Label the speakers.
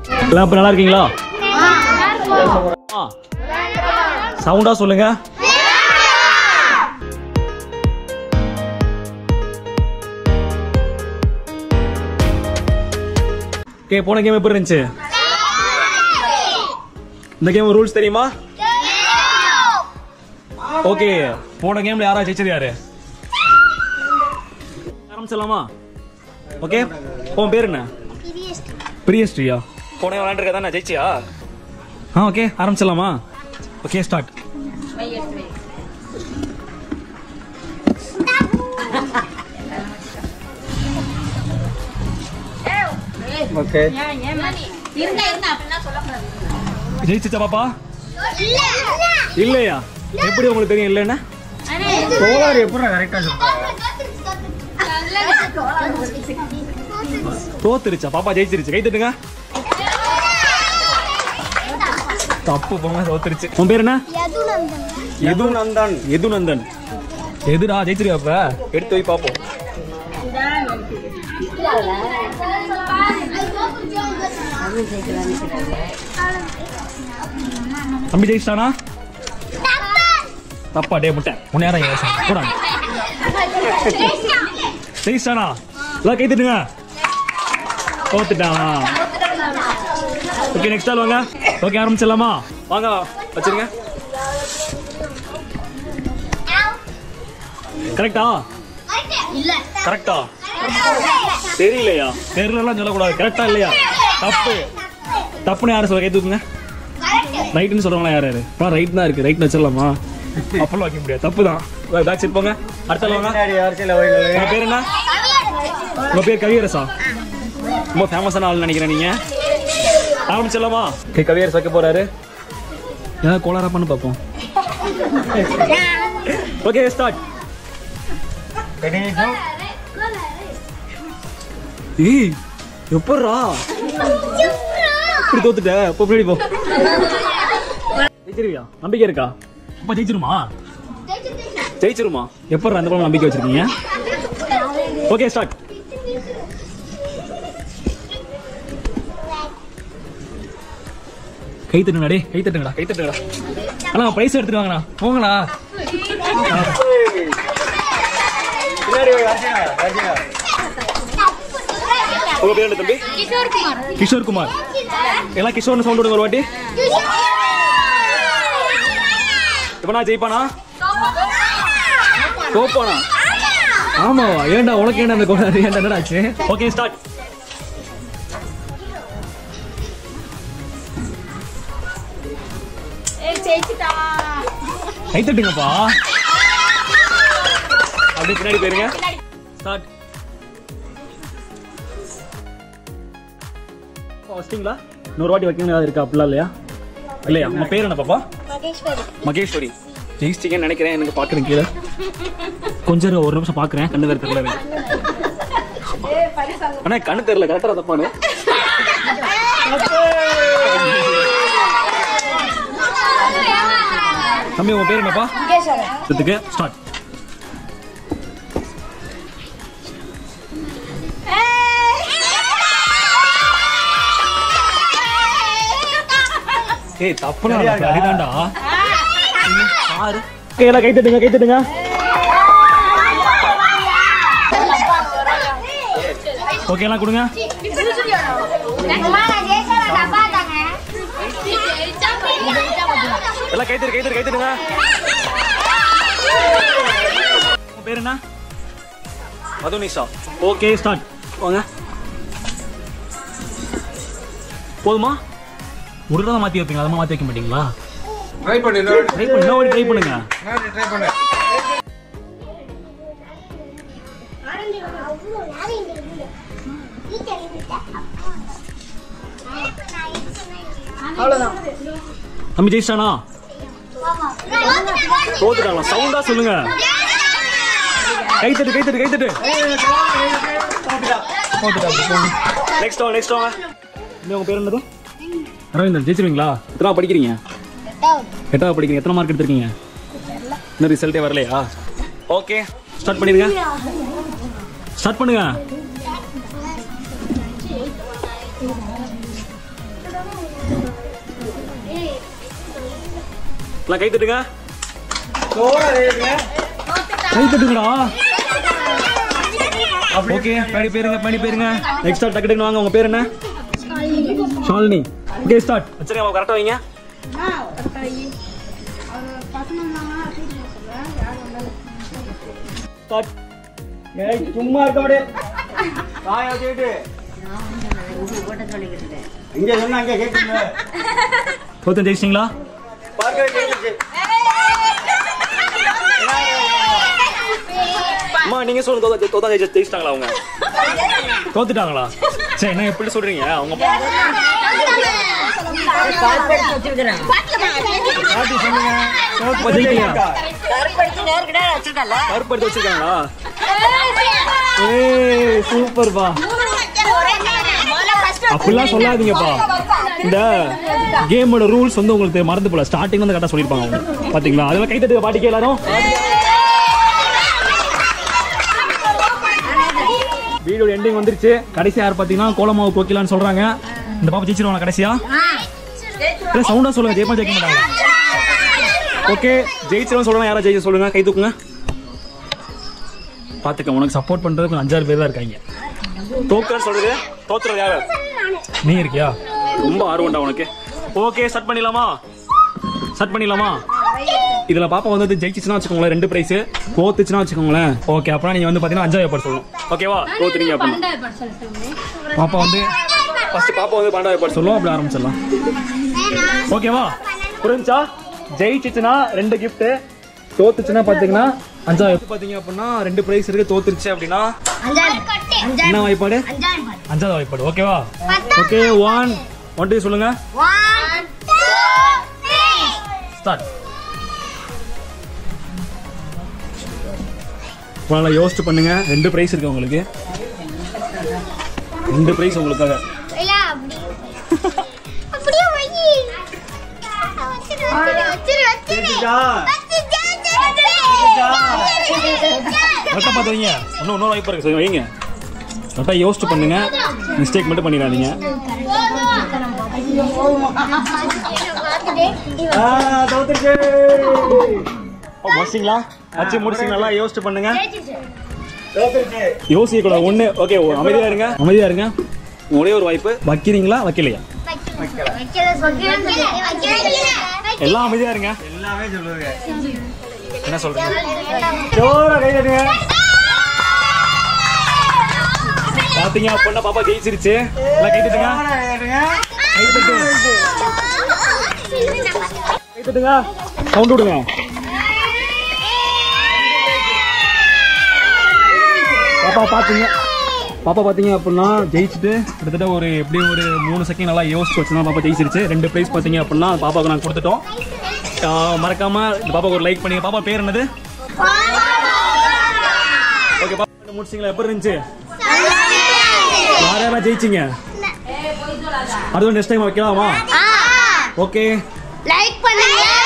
Speaker 1: எல்லாம் இப்ப நல்லா இருக்கீங்களா சவுண்டா சொல்லுங்க ஓகே போன கேம் எப்படி இருந்துச்சு இந்த கேம் ரூல்ஸ் தெரியுமா ஓகே போன கேம்ல யாரா ஜெயிச்சது யாரு ஆரம்பிச்சிடலாமா ஓகே உன் பேர் என்ன பிரியஸ்ரீயா போன விளையாண்டுருக்க தானே ஜெயிச்சியா ஆ ஓகே ஆரம்பிச்சிடலாமா ஓகே ஸ்டார்ட்
Speaker 2: ஓகே
Speaker 3: இருங்க இருங்க அப்படின்னா சொல்லக்கூடாது
Speaker 1: ஜெயிச்சிச்சா பாப்பா இல்லையா எப்படி உங்களுக்கு தெரியும் இல்லைன்னா
Speaker 2: சோலார் எப்படி கரெக்டா சொல்றேன்
Speaker 1: தோத்துருச்சா பாப்பா ஜெயிச்சிருச்சு கை தட்டுங்க தப்பு போங்க தோத்துருச்சு உன் பேர் என்ன எது நந்தன் எது நந்தன் எதுடா ஜெயிச்சிருக்கா அப்ப எடுத்து போய் பாப்போம் தம்பி ஜெயிச்சிட்டானா தப்பா டே முட்டை உன்னை யாரும் ஏன் கூட ஜெயிச்சிட்டானா எல்லாம் கை தட்டுங்க தோத்துட்டான் ஓகே நெக்ஸ்ட் ஆள் வாங்க ஓகே ஆரம்பிச்சிடலாமா வாங்க வச்சிருங்க கரெக்டா
Speaker 3: இல்ல
Speaker 1: கரெக்டா தெரியலையா தெரியலாம் சொல்லக்கூடாது கரெக்டா இல்லையா தப்பு தப்புன்னு யாரும் சொல்ல கை தூக்குங்க ரைட்னு சொல்றவங்களா யார் யாரு அப்புறம் ரைட் தான் இருக்கு ரைட் வச்சிடலாமா அப்பெல்லாம் வைக்க முடியாது தப்பு தான் பேக் செட் போங்க அடுத்த ஆள் வாங்க
Speaker 2: பின்னாடி அரசியல் அவைகள்
Speaker 1: உங்க பேர் என்ன உங்க பேர் கவியரசா ரொம்ப ஃபேமஸான ஆள் நினைக்கிறேன் நீங்க ஆரம்பிச்சிடலாமா ஓகே கவியரசு வைக்க போறாரு ஏதாவது கோளாரா பண்ணு பார்ப்போம் ஓகே ஸ்டார்ட்
Speaker 2: கணேசம்
Speaker 1: ஏய் எப்பட்றா இப்படி தோத்துட்ட இப்போ பின்னாடி போ ஜெயிச்சிருவியா நம்பிக்கை இருக்கா அப்பா ஜெயிச்சிருமா ஜெயிச்சிருமா எப்பட்றா அந்த படம் நம்பிக்கை வச்சிருக்கீங்க ஓகே ஸ்டார்ட் கை தட்டுங்கடா டேய் கை தட்டுங்கடா கை தட்டுங்கடா அண்ணா பிரைஸ் எடுத்துட்டு வாங்கண்ணா போங்கண்ணா
Speaker 2: பின்னாடி அரசியல் அரசியல்
Speaker 1: உங்க பேர் என்ன தம்பி
Speaker 3: கிஷோர் குமார்
Speaker 1: கிஷோர் குமார் எல்லாம் கிஷோர்னு சவுண்ட் விடுங்க ஒரு வாட்டி இப்ப நான் ஜெயிப்பானா தோப்பானா ஆமாவா ஏன்டா உனக்கு ஏன்டா அந்த கோடாரி ஏன்டா என்னடா ஆச்சு ஓகே ஸ்டார்ட் கை தட்டுங்கப்பா அப்படியே பின்னாடி போயிருங்க ஸ்டார்ட் வச்சிட்டீங்களா இன்னொரு வாட்டி வைக்கணும் ஏதாவது இருக்கா அப்படிலாம் இல்லையா இல்லையா உங்க பேர் என்ன பாப்பா மகேஸ்வரி ஜெயிச்சிங்கன்னு நினைக்கிறேன் எனக்கு பாக்குறேன் கீழே கொஞ்சம் இரு, ஒரு நிமிஷம் பாக்குறேன் கண்ணு வேற தெரியல எனக்கு. அண்ணா கண்ணு தெரியல கரெக்டா தப்பானு தம்பி உங்க பேர் என்னப்பா இதுக்கு ஸ்டார்ட் ஏய் தப்புனா சரிதான்டா ஆறு ஓகே எல்லாம் கை தட்டுங்க கை தட்டுங்க ஓகே எல்லாம் கொடுங்க எல்லாம் கை தட்டு கை தட்டு கை தட்டுங்க உங்க பேர் என்ன மதுனிஷா ஓகே ஸ்டார்ட் வாங்க போதுமா ஒரு தடவை மாத்தி வைப்பீங்க அதமா மாத்தி வைக்க மாட்டீங்களா
Speaker 2: ட்ரை பண்ணு
Speaker 1: ட்ரை பண்ணு இன்னொரு ட்ரை பண்ணுங்க
Speaker 2: ட்ரை பண்ணு
Speaker 1: தம்பி ஜெயிச்சிட்டானா தோத்துட்டாங்களா சவுண்டா சொல்லுங்க கை தட்டு கை தட்டு கை தட்டு நெக்ஸ்ட் வாங்க நெக்ஸ்ட் வாங்க இந்த உங்க பேர் என்னது அரவிந்தன் ஜெயிச்சிருவீங்களா எத்தனை படிக்கிறீங்க எட்டாவது படிக்கிறீங்க எத்தனை மார்க் எடுத்திருக்கீங்க இன்னும் ரிசல்ட்டே வரலையா ஓகே ஸ்டார்ட் பண்ணிருங்க ஸ்டார்ட் பண்ணுங்க எல்லாம் கை தட்டுங்க
Speaker 2: சோறா ரேட்டுங்க
Speaker 1: கை தட்டுங்கடா ஓகே படி பேருங்க படி பேருங்க நெக்ஸ்ட் டக்கு டக்குன்னு வாங்க உங்க பேர் என்ன ஷாலினி ஓகே ஸ்டார்ட் வச்சிருங்க கரெக்டா வைங்க ஸ்டார்ட்
Speaker 2: ஏய் சும்மா இருக்க முடியாது காய வச்சுக்கிட்டு இங்க சொன்னா அங்க கேட்குங்க
Speaker 1: தோத்தம் ஜெயிச்சிங்களா
Speaker 2: பார்க்கவே கேட்டுச்சு
Speaker 1: அம்மா நீங்க சொல்லுங்க தோத்தா தோத்தா ஜெயிச்சு ஜெயிச்சிட்டாங்களா அவங்க தோத்துட்டாங்களா சரி என்ன எப்படி சொல்றீங்க அவங்க
Speaker 2: பாட்டி சொல்லுங்க
Speaker 1: அப்பா ஜெயிக்கலையா
Speaker 3: வச்சிருக்கல
Speaker 1: கருப்படுத்தி வச்சிருக்காங்களா ஏய் சூப்பர் பா அப்படிலாம் சொல்லாதீங்கப்பா இந்த கேமோட ரூல்ஸ் வந்து உங்களுக்கு மறந்து போல ஸ்டார்டிங் வந்து கரெக்டாக சொல்லியிருப்பாங்க அவங்க பாத்தீங்களா அதெல்லாம் கை தட்டுங்க பாட்டிக்கு எல்லாரும் வீடியோ எண்டிங் வந்துருச்சு கடைசி யார் பார்த்தீங்கன்னா கோலமாவு கோக்கிலான்னு சொல்றாங்க இந்த பாப்பா ஜெயிச்சிருவாங்க கடைசியா இல்லை சவுண்டா சொல்லுங்க ஜெயிப்பா ஜெயிக்க மாட்டாங்க ஓகே ஜெயிச்சிருவோம் சொல்லுங்க யாரா ஜெயிச்சு சொல்லுங்க கை தூக்குங்க பாத்துக்க உனக்கு சப்போர்ட் பண்றதுக்கு கொஞ்சம் அஞ்சாறு பேர் தான் இருக்காங்க தோக்குறன்னு சொல்றது தோத்துறது யாரு நீ இருக்கியா ரொம்ப ஆர்வம்டா உனக்கு ஓகே ஸ்டார்ட் பண்ணிடலாமா ஸ்டார்ட் பண்ணிடலாமா இதுல பாப்பா வந்து ஜெயிச்சுச்சுன்னா வச்சுக்கோங்களேன் ரெண்டு பிரைஸ் தோத்துச்சுன்னா வச்சுக்கோங்களேன் ஓகே அப்புறம் நீங்க வந்து பாத்தீங்கன்னா அஞ்சாவது பாட்டு சொல்லணும் ஓகேவா தோத்துறீங்க அப்படின்னா பாப்பா வந்து ஃபர்ஸ்ட் பாப்பா வந்து பன்னெண்டாவது பாட்டு சொல்லுவோம் அப்படி ஆரம்பிச்சிடலாம் ஓகேவா புரிஞ்சா ஜெயிச்சுச்சுன்னா ரெண்டு gift தோத்துச்சுன்னா பாத்தீங்கன்னா அஞ்சாவது பாத்தீங்க அப்படின்னா ரெண்டு பிரைஸ் இருக்கு தோத்துருச்சு அப்படின்னா என்ன வாய்ப்பாடு அஞ்சாவது வாய்ப்பாடு ஓகேவா ஓகே ஒன் ஒன் டூ சொல்லுங்க ஸ்டார்ட் நல்லா யோசிச்சு பண்ணுங்க ரெண்டு பிரைஸ் இருக்கு உங்களுக்கு ரெண்டு பிரைஸ் உங்களுக்காக
Speaker 3: அப்படியே வை வச்சிரு வச்சிரு
Speaker 2: கேட்டுச்சா
Speaker 1: கரெக்டாக பார்த்து வைங்க இன்னும் இன்னொரு வாய்ப்பு இருக்கு சரி வைங்க கரெக்டாக யோசிச்சு பண்ணுங்க மிஸ்டேக் மட்டும் பண்ணிடாதீங்க
Speaker 2: ஆ தோத்துருச்சு
Speaker 1: ஓ, முடிச்சிங்களா வச்சு முடிச்சிங்க நல்லா யோசிச்சு பண்ணுங்க
Speaker 2: தோத்துருச்சு
Speaker 1: யோசிக்க கூடாது ஒண்ணு ஓகே அமைதியா இருங்க அமைதியா இருங்க ஒரே ஒரு வாய்ப்பு வைக்கிறீங்களா வைக்கலையா எல்லாம் அமைதியா இருங்க
Speaker 2: எல்லாமே சொல்லுங்க
Speaker 1: என்ன சொல்றீங்க
Speaker 2: சோறா கை தட்டுங்க
Speaker 1: பாத்தீங்க அப்படின்னா பாப்பா ஜெயிச்சிருச்சு எல்லாம் கை தட்டுங்க
Speaker 2: சோறா கை தட்டுங்க
Speaker 1: கை தட்டு கை தட்டுங்க சவுண்ட் விடுங்க பாப்பா பாத்தீங்க பாப்பா பாத்தீங்க அப்படின்னா ஜெயிச்சுட்டு கிட்டத்தட்ட ஒரு எப்படியும் ஒரு மூணு செகண்ட் நல்லா யோசிச்சு வச்சுதான் பாப்பா ஜெயிச்சிருச்சு ரெண்டு ப்ரைஸ் பாத்தீங்க அப்படின்னா பாப்பாவுக்கு நாங்கள் கொடுத்துட்டோம் ஆஹ் மறக்காம இந்த பாப்பாவுக்கு ஒரு லைக் பண்ணி பாப்பா பேர் என்னது ஓகே பாப்பா முடிச்சிங்களா எப்படி இருந்துச்சு யார் யாரெல்லாம் ஜெயிச்சிங்க அது நெக்ஸ்ட் டைம் வைக்கலாமா ஓகே
Speaker 3: லைக் பண்ணுங்க